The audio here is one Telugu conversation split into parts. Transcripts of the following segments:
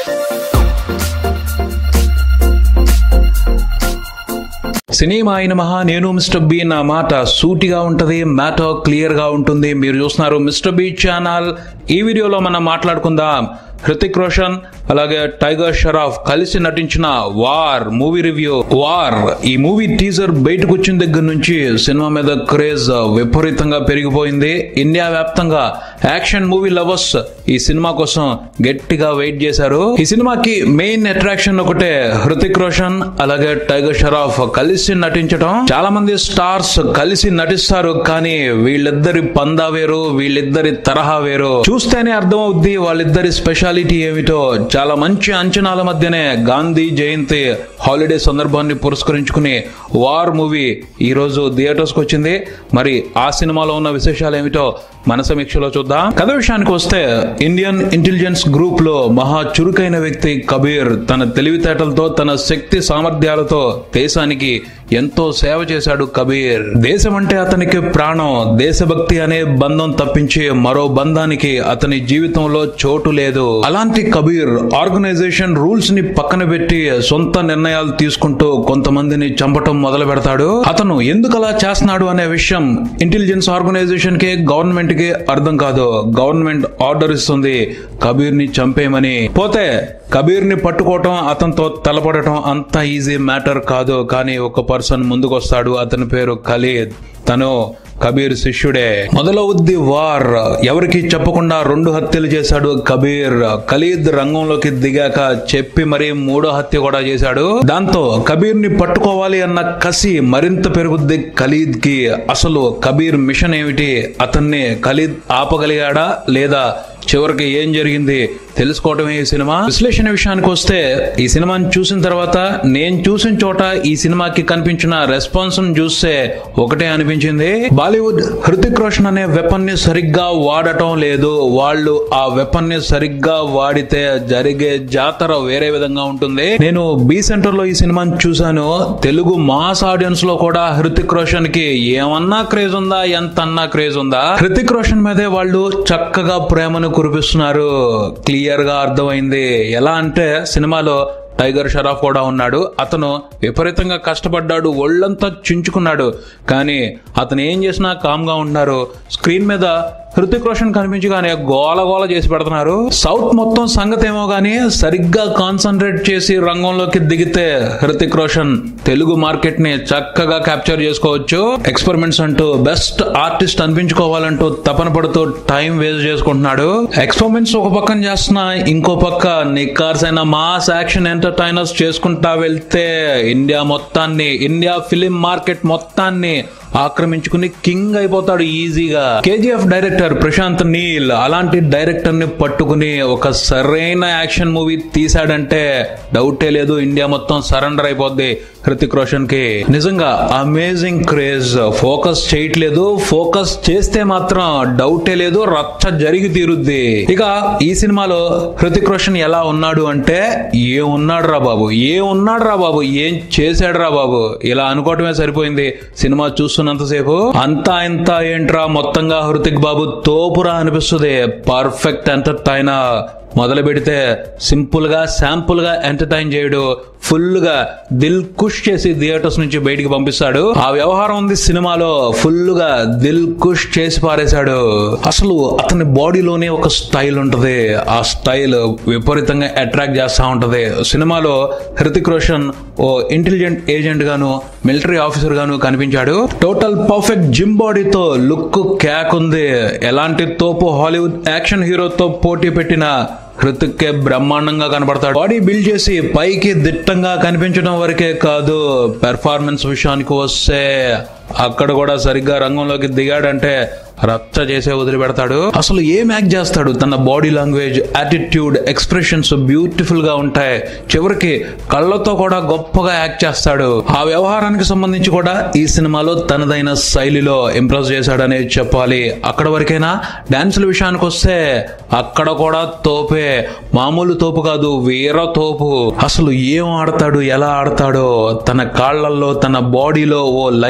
సినిమా అయిన మహా నేను మిస్టర్ బి నా మాట సూటిగా ఉంటది మ్యాటర్ క్లియర్ గా ఉంటుంది మీరు చూస్తున్నారు మిస్టర్ బి ఛానల్ ఈ వీడియోలో మనం మాట్లాడుకుందాం హృతిక్ రోషన్ అలాగే టైగర్ షరాఫ్ కలిసి నటించిన వార్ మూవీ రివ్యూ వార్ ఈ మూవీ టీజర్ బయటకు వచ్చిన దగ్గర నుంచి సినిమా మీద క్రేజ్ విపరీతంగా పెరిగిపోయింది ఇండియా వ్యాప్తంగా యాక్షన్ మూవీ లవర్స్ ఈ సినిమా కోసం గట్టిగా వెయిట్ చేశారు ఈ సినిమాకి మెయిన్ అట్రాక్షన్ ఒకటే హృతిక్ రోషన్ అలాగే టైగర్ షరాఫ్ కలిసి నటించడం చాలా మంది స్టార్స్ కలిసి నటిస్తారు కానీ వీళ్ళిద్దరి పందా వేరు వీళ్ళిద్దరి తరహా వేరు చూస్తేనే అర్థం అవుద్ది వాళ్ళిద్దరి స్పెషాలిటీ ఏమిటో చాలా మంచి అంచనాల మధ్యనే గాంధీ జయంతి హాలిడే సందర్భాన్ని పురస్కరించుకుని వార్ మూవీ ఈ రోజు థియేటర్స్ కి వచ్చింది మరి ఆ సినిమాలో ఉన్న విశేషాలు ఏమిటో మన సమీక్షలో చూద్దాం కథ విషయానికి వస్తే ఇండియన్ ఇంటెలిజెన్స్ గ్రూప్ లో మహా చురుకైన వ్యక్తి కబీర్ తన తెలివితేటలతో తన శక్తి సామర్థ్యాలతో దేశానికి ఎంతో సేవ చేశాడు కబీర్ దేశం అంటే అతనికి ప్రాణం దేశభక్తి అనే బంధం తప్పించి మరో బంధానికి అతని జీవితంలో చోటు లేదు అలాంటి కబీర్ ఆర్గనైజేషన్ రూల్స్ ని పక్కన పెట్టి సొంత నిర్ణయాలు తీసుకుంటూ కొంతమందిని చంపటం మొదలు పెడతాడు అతను ఎందుకు అలా చేస్తున్నాడు అనే విషయం ఇంటెలిజెన్స్ ఆర్గనైజేషన్ కి గవర్నమెంట్ కి అర్థం కాదు గవర్నమెంట్ ఆర్డర్ ఇస్తుంది కబీర్ ని చంపేయమని పోతే కబీర్ ని పట్టుకోవటం అతనితో తలపడటం అంత ఈజీ మ్యాటర్ కాదు కానీ ఒక పర్సన్ ముందుకు వస్తాడు అతని పేరు ఖలీద్ తను కబీర్ శిష్యుడే మొదలవుద్ది వార్ ఎవరికి చెప్పకుండా రెండు హత్యలు చేశాడు కబీర్ ఖలీద్ రంగంలోకి దిగాక చెప్పి మరీ మూడో హత్య కూడా చేశాడు దాంతో కబీర్ ని పట్టుకోవాలి అన్న కసి మరింత పెరుగుద్ది ఖలీద్ కి అసలు కబీర్ మిషన్ ఏమిటి అతన్ని ఖలీద్ ఆపగలిగాడా లేదా చివరికి ఏం జరిగింది తెలుసుకోవటమే ఈ సినిమా విశ్లేషణ విషయానికి వస్తే ఈ సినిమాని చూసిన తర్వాత నేను చూసిన చోట ఈ సినిమాకి కనిపించిన రెస్పాన్స్ చూస్తే ఒకటే అనిపించింది బాలీవుడ్ హృతిక్ రోషన్ అనే వెపన్ ని సరిగ్గా వాడటం లేదు వాళ్ళు ఆ వెపన్ ని సరిగ్గా వాడితే జరిగే జాతర వేరే విధంగా ఉంటుంది నేను బి సెంటర్ లో ఈ సినిమాని చూశాను తెలుగు మాస్ ఆడియన్స్ లో కూడా హృతిక్ రోషన్ కి ఏమన్నా క్రేజ్ ఉందా ఎంత అన్నా క్రేజ్ ఉందా హృతిక్ రోషన్ మీదే వాళ్ళు చక్కగా ప్రేమను కురిపిస్తున్నారు క్లియర్ గా అర్థమైంది ఎలా అంటే సినిమాలో టైగర్ షరాఫ్ కూడా ఉన్నాడు అతను విపరీతంగా కష్టపడ్డాడు ఒళ్ళంతా చించుకున్నాడు కానీ అతను ఏం చేసినా కామ్ గా ఉన్నారు స్క్రీన్ మీద హృతిక్ రోషన్ కనిపించగానే గోల గోల చేసి పెడుతున్నారు సౌత్ మొత్తం సంగతి ఏమో గానీ సరిగ్గా కాన్సన్ట్రేట్ చేసి రంగంలోకి దిగితే హృతిక్ రోషన్ తెలుగు మార్కెట్ ని చక్కగా క్యాప్చర్ చేసుకోవచ్చు ఎక్స్పెరిమెంట్స్ అంటూ బెస్ట్ ఆర్టిస్ట్ అనిపించుకోవాలంటూ తపన పడుతూ టైం వేస్ట్ చేసుకుంటున్నాడు ఎక్స్పెరిమెంట్స్ ఒక పక్కన చేస్తున్నా ఇంకో పక్క నిక్కార్స్ అయిన మాస్ యాక్షన్ ఎంటర్టైనర్స్ చేసుకుంటా వెళ్తే ఇండియా మొత్తాన్ని ఇండియా ఫిలిం మార్కెట్ మొత్తాన్ని ఆక్రమించుకుని కింగ్ అయిపోతాడు ఈజీగా కేజీఎఫ్ డైరెక్టర్ ప్రశాంత్ నీల్ అలాంటి డైరెక్టర్ ని పట్టుకుని ఒక సరైన యాక్షన్ మూవీ తీసాడంటే డౌటే లేదు ఇండియా మొత్తం సరెండర్ అయిపోద్ది హృతిక్ రోషన్ కి నిజంగా అమేజింగ్ క్రేజ్ ఫోకస్ చేయట్లేదు ఫోకస్ చేస్తే మాత్రం డౌటే లేదు రచ్చ జరిగి తీరుద్ది ఇక ఈ సినిమాలో హృతిక్ రోషన్ ఎలా ఉన్నాడు అంటే ఏ ఉన్నాడు రా బాబు ఏ ఉన్నాడు రా బాబు ఏం చేశాడు రా బాబు ఇలా అనుకోవటమే సరిపోయింది సినిమా చూస్తున్నంతసేపు అంతా ఇంత ఏంట్రా మొత్తంగా హృతిక్ బాబు తోపురా అనిపిస్తుంది పర్ఫెక్ట్ ఎంటర్టైనర్ మొదలు పెడితే సింపుల్ గా శాంపుల్ గా ఎంటర్టైన్ చేయడు ఫుల్ గా దిల్ కుష్ చేసి థియేటర్స్ నుంచి బయటికి పంపిస్తాడు ఆ వ్యవహారం ఉంది సినిమాలో ఫుల్ గా దిల్ కుష్ చేసి పారేశాడు అసలు అతని బాడీలోనే ఒక స్టైల్ ఉంటది ఆ స్టైల్ విపరీతంగా అట్రాక్ట్ చేస్తా ఉంటది సినిమాలో హృతిక్ రోషన్ ఓ ఇంటెలిజెంట్ ఏజెంట్ గాను మిలిటరీ ఆఫీసర్ గాను కనిపించాడు టోటల్ పర్ఫెక్ట్ జిమ్ బాడీతో లుక్ క్యాక్ ఉంది ఎలాంటి తోపు హాలీవుడ్ యాక్షన్ హీరోతో పోటీ పెట్టిన హృతిక్కే బ్రహ్మాండంగా కనబడతాడు బాడీ బిల్డ్ చేసి పైకి దిట్టంగా కనిపించడం వరకే కాదు పెర్ఫార్మెన్స్ విషయానికి వస్తే అక్కడ కూడా సరిగ్గా రంగంలోకి దిగాడంటే రచ్చ చేసే వదిలిపెడతాడు అసలు ఏం యాక్ట్ చేస్తాడు తన body language attitude expressions beautiful గా ఉంటాయి చివరికి కళ్ళతో కూడా గొప్పగా యాక్ట్ చేస్తాడు ఆ వ్యవహారానికి సంబంధించి కూడా ఈ సినిమాలో తనదైన శైలిలో ఇంప్రెస్ చేశాడనే చెప్పాలి అక్కడ వరకైనా డాన్సుల విషయానికి వస్తే అక్కడ కూడా తోపే మామూలు తోపు కాదు వీర తోపు అసలు ఏం ఆడతాడు ఎలా ఆడతాడో తన కాళ్ళల్లో తన బాడీలో ఓ లయ ఉంది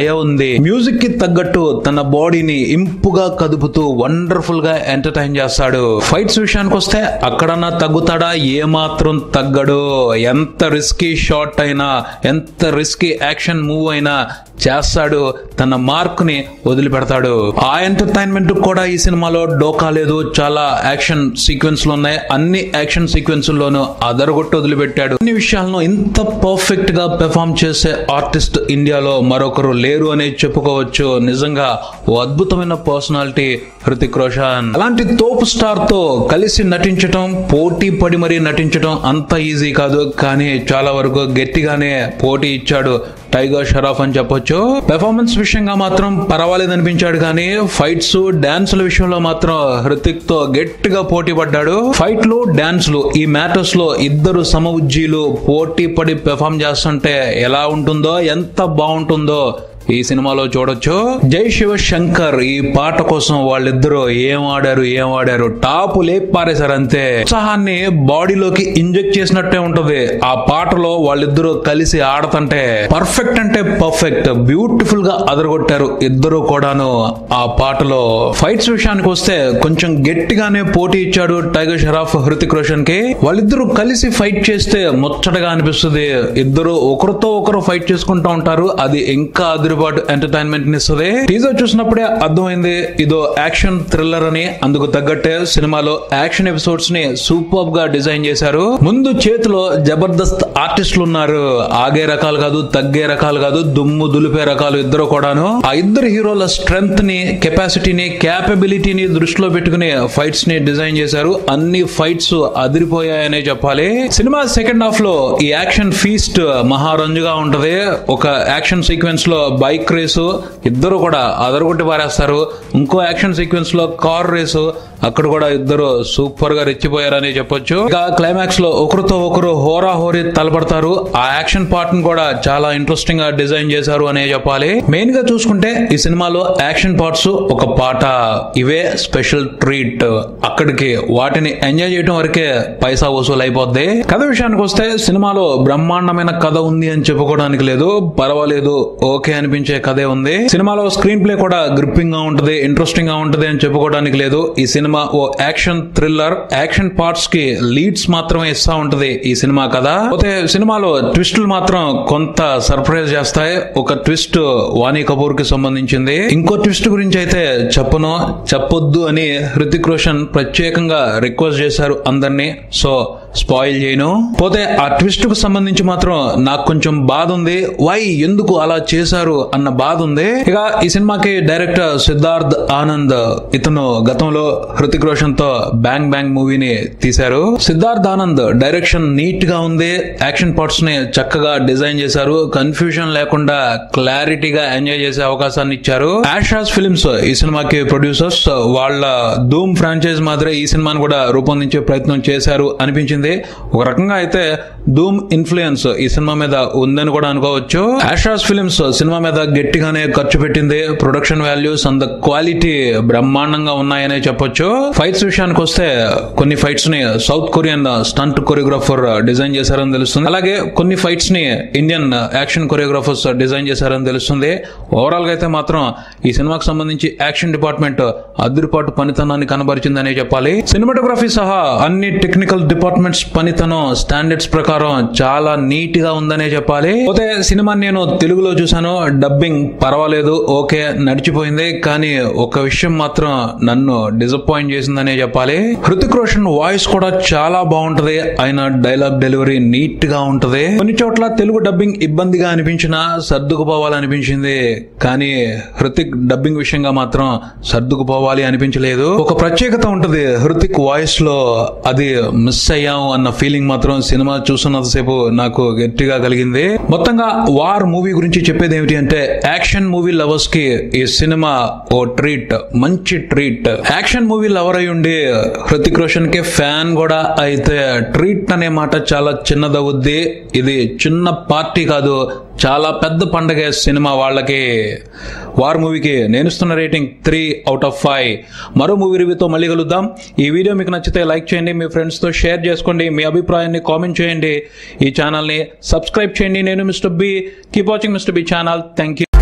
ఉంటుంది మ్యూజిక్ కి తగ్గట్టు తన బాడీని ఇంపుగా కదుపుతూ వండర్ఫుల్ గా ఎంటర్టైన్ చేస్తాడు ఫైట్స్ విషయానికి వస్తే అక్కడన్నా తగ్గుతాడా ఏ మాత్రం తగ్గడు ఎంత రిస్కీ షాట్ అయినా ఎంత రిస్కీ యాక్షన్ మూవ్ అయినా చేస్తాడు తన మార్క్ ని వదిలిపెడతాడు ఆ ఎంటర్టైన్మెంట్ కూడా ఈ సినిమాలో డోకా లేదు చాలా యాక్షన్ సీక్వెన్స్ లు ఉన్నాయి అన్ని యాక్షన్ సీక్వెన్స్ లోనూ అదరగొట్టు వదిలిపెట్టాడు అన్ని విషయాలను ఇంత పర్ఫెక్ట్ గా పెర్ఫామ్ చేసే ఆర్టిస్ట్ ఇండియాలో మరొకరు లేరు అని చెప్పుకోవచ్చు నిజంగా ఓ అద్భుతమైన పర్సనాలిటీ హృతిక్ రోషన్ అలాంటి తోపు స్టార్ తో కలిసి నటించటం పోటీ పడి మరీ నటించటం అంత ఈజీ కాదు కానీ చాలా వరకు గట్టిగానే పోటీ ఇచ్చాడు టైగర్ షరాఫ్ అని చెప్పొచ్చు పెర్ఫార్మెన్స్ విషయంగా మాత్రం పర్వాలేదు అనిపించాడు కానీ ఫైట్స్ డాన్సుల విషయంలో మాత్రం హృతిక్ తో గట్టిగా పోటీ పడ్డాడు ఫైట్లు డాన్స్లు ఈ మ్యాటర్స్ లో ఇద్దరు సమఉజ్జీలు పోటీ పడి పెర్ఫామ్ చేస్తుంటే ఎలా ఉంటుందో ఎంత బాగుంటుందో ఈ సినిమాలో చూడొచ్చు జై శివ శంకర్ ఈ పాట కోసం వాళ్ళిద్దరూ ఏం ఆడారు ఏం ఆడారు టాప్ లేపి పారేశారు అంతే ఉత్సాహాన్ని బాడీలోకి ఇంజెక్ట్ చేసినట్టే ఉంటది ఆ పాటలో వాళ్ళిద్దరూ కలిసి ఆడతంటే పర్ఫెక్ట్ అంటే పర్ఫెక్ట్ బ్యూటిఫుల్ గా అదరగొట్టారు ఇద్దరు కూడాను ఆ పాటలో ఫైట్స్ విషయానికి వస్తే కొంచెం గట్టిగానే పోటీ ఇచ్చాడు టైగర్ షరాఫ్ హృతిక్ రోషన్ కి వాళ్ళిద్దరూ కలిసి ఫైట్ చేస్తే ముచ్చటగా అనిపిస్తుంది ఇద్దరు ఒకరితో ఒకరు ఫైట్ చేసుకుంటూ ఉంటారు అది ఇంకా అదిరిపాటు ఎంటర్టైన్మెంట్ ఇస్తుంది టీజర్ చూసినప్పుడే అర్థమైంది ఇదో యాక్షన్ థ్రిల్లర్ అని అందుకు తగ్గట్టే సినిమాలో యాక్షన్ ఎపిసోడ్స్ ని సూపర్ గా డిజైన్ చేశారు ముందు చేతిలో జబర్దస్త్ ఆర్టిస్టులు ఉన్నారు ఆగే రకాలు కాదు తగ్గే రకాలు కాదు దుమ్ము దులిపే రకాలు ఇద్దరు కూడాను ఆ ఇద్దరు హీరోల స్ట్రెంగ్త్ ని కెపాసిటీని క్యాపబిలిటీని దృష్టిలో పెట్టుకుని ఫైట్స్ ని డిజైన్ చేశారు అన్ని ఫైట్స్ అదిరిపోయాయనే చెప్పాలి సినిమా సెకండ్ హాఫ్ లో ఈ యాక్షన్ ఫీస్ట్ మహారంజుగా ఉంటది ఒక యాక్షన్ సీక్వెన్స్ లో బైక్ రేసు ఇద్దరు కూడా అదరగొట్టి పారేస్తారు ఇంకో యాక్షన్ సీక్వెన్స్ లో కార్ రేసు అక్కడ కూడా ఇద్దరు సూపర్ గా రెచ్చిపోయారని చెప్పొచ్చు ఇక క్లైమాక్స్ లో ఒకరితో ఒకరు హోరా హోరీ తలపడతారు ఆ యాక్షన్ పార్ట్ ని కూడా చాలా ఇంట్రెస్టింగ్ గా డిజైన్ చేశారు అనే చెప్పాలి మెయిన్ గా చూసుకుంటే ఈ సినిమాలో యాక్షన్ పార్ట్స్ ఒక పాట ఇవే స్పెషల్ ట్రీట్ అక్కడికి వాటిని ఎంజాయ్ చేయడం వరకే పైసా వసూలు అయిపోద్ది కథ విషయానికి వస్తే సినిమాలో బ్రహ్మాండమైన కథ ఉంది అని చెప్పుకోవడానికి లేదు పర్వాలేదు ఓకే అనిపించే కథే ఉంది సినిమాలో స్క్రీన్ ప్లే కూడా గ్రిప్పింగ్ గా ఉంటది ఇంట్రెస్టింగ్ గా ఉంటది అని చెప్పుకోవడానికి లేదు ఈ సినిమా ఓ యాక్షన్ థ్రిల్లర్ యాక్షన్ పార్ట్స్ కి లీడ్స్ మాత్రమే ఇస్తా ఉంటది ఈ సినిమా కథ పోతే సినిమాలో ట్విస్టులు మాత్రం కొంత సర్ప్రైజ్ చేస్తాయి ఒక ట్విస్ట్ వాణి కపూర్ కి సంబంధించింది ఇంకో ట్విస్ట్ గురించి అయితే చెప్పను చెప్పొద్దు అని హృతిక్ రోషన్ ప్రత్యేకంగా రిక్వెస్ట్ చేశారు అందరినీ సో స్పాయిల్ చేయను పోతే ఆ ట్విస్ట్ కు సంబంధించి మాత్రం నాకు కొంచెం బాధ ఉంది వై ఎందుకు అలా చేశారు అన్న బాధ ఉంది ఇక ఈ సినిమాకి డైరెక్టర్ సిద్ధార్థ్ ఆనంద్ ఇతను గతంలో హృతిక్ రోషన్ తో బ్యాంగ్ బ్యాంగ్ మూవీని తీశారు సిద్ధార్థ్ ఆనంద్ డైరెక్షన్ నీట్ గా ఉంది యాక్షన్ పార్ట్స్ ని చక్కగా డిజైన్ చేశారు కన్ఫ్యూజన్ లేకుండా క్లారిటీగా ఎంజాయ్ చేసే అవకాశాన్ని ఇచ్చారు యాషాస్ ఫిల్మ్స్ ఈ సినిమాకి ప్రొడ్యూసర్స్ వాళ్ళ ధూమ్ ఫ్రాంచైజ్ మాదిరే ఈ సినిమాని కూడా రూపొందించే ప్రయత్నం చేశారు అనిపించింది ఒక రకంగా అయితే ధూమ్ ఇన్ఫ్లుయెన్స్ ఈ సినిమా మీద ఉందని కూడా అనుకోవచ్చు యాషాస్ ఫిల్మ్స్ సినిమా మీద గట్టిగానే ఖర్చు పెట్టింది ప్రొడక్షన్ వాల్యూస్ అండ్ క్వాలిటీ బ్రహ్మాండంగా ఉన్నాయనే చెప్పొచ్చు ఫైట్స్ విషయానికి వస్తే కొన్ని ఫైట్స్ ని South Korean stunt choreographer design చేశారని తెలుస్తుంది అలాగే కొన్ని ఫైట్స్ ని ఇండియన్ యాక్షన్ కొరియోగ్రాఫర్స్ డిజైన్ చేశారని తెలుస్తుంది ఓవరాల్ గా అయితే మాత్రం ఈ సినిమాకి సంబంధించి యాక్షన్ డిపార్ట్మెంట్ అద్దరిపాటు పనితనాన్ని కనబరిచిందనే చెప్పాలి సినిమాటోగ్రఫీ సహా అన్ని టెక్నికల్ డిపార్ట్మెంట్స్ పనితనం స్టాండర్డ్స్ ప్రకారం చాలా నీట్ గా ఉందనే చెప్పాలి పోతే సినిమా నేను తెలుగులో చూసాను డబ్బింగ్ పర్వాలేదు ఓకే నడిచిపోయింది కానీ ఒక విషయం మాత్రం నన్ను డిసప్పాయింట్ చేసిందనే చెప్పాలి హృతిక్ రోషన్ వాయిస్ కూడా చాలా బాగుంటది ఆయన డైలాగ్ డెలివరీ నీట్ గా ఉంటది కొన్ని చోట్ల తెలుగు డబ్బింగ్ ఇబ్బందిగా అనిపించినా సర్దుకుపోవాలనిపించింది కానీ హృతిక్ డబ్బింగ్ విషయంగా మాత్రం సర్దుకుపోవాలి అనిపించలేదు ఒక ప్రత్యేకత ఉంటది హృతిక్ వాయిస్ లో అది మిస్ అయ్యాం అన్న ఫీలింగ్ మాత్రం సినిమా చూస్తున్నంత సేపు నాకు గట్టిగా కలిగింది మొత్తంగా వార్ మూవీ గురించి చెప్పేది ఏమిటి అంటే యాక్షన్ మూవీ లవర్స్ కి ఈ సినిమా ఓ ట్రీట్ మంచి ట్రీట్ యాక్షన్ మూవీ లవర్ అయి ఉండి హృతిక్ రోషన్ కి ఫ్యాన్ కూడా అయితే ట్రీట్ అనే మాట చాలా చిన్నదవుద్ది ఇది చిన్న పార్టీ కాదు చాలా పెద్ద పండగ సినిమా వాళ్ళకి వార్ మూవీకి నేను ఇస్తున్న rating three out of five మరో మూవీ రివ్యూతో మళ్ళీ కలుద్దాం ఈ వీడియో మీకు నచ్చితే లైక్ చేయండి మీ ఫ్రెండ్స్తో షేర్ చేసుకోండి మీ అభిప్రాయాన్ని కామెంట్ చేయండి ఈ ఛానల్ని సబ్స్క్రైబ్ చేయండి నేను mister B keep watching mister B channel thank you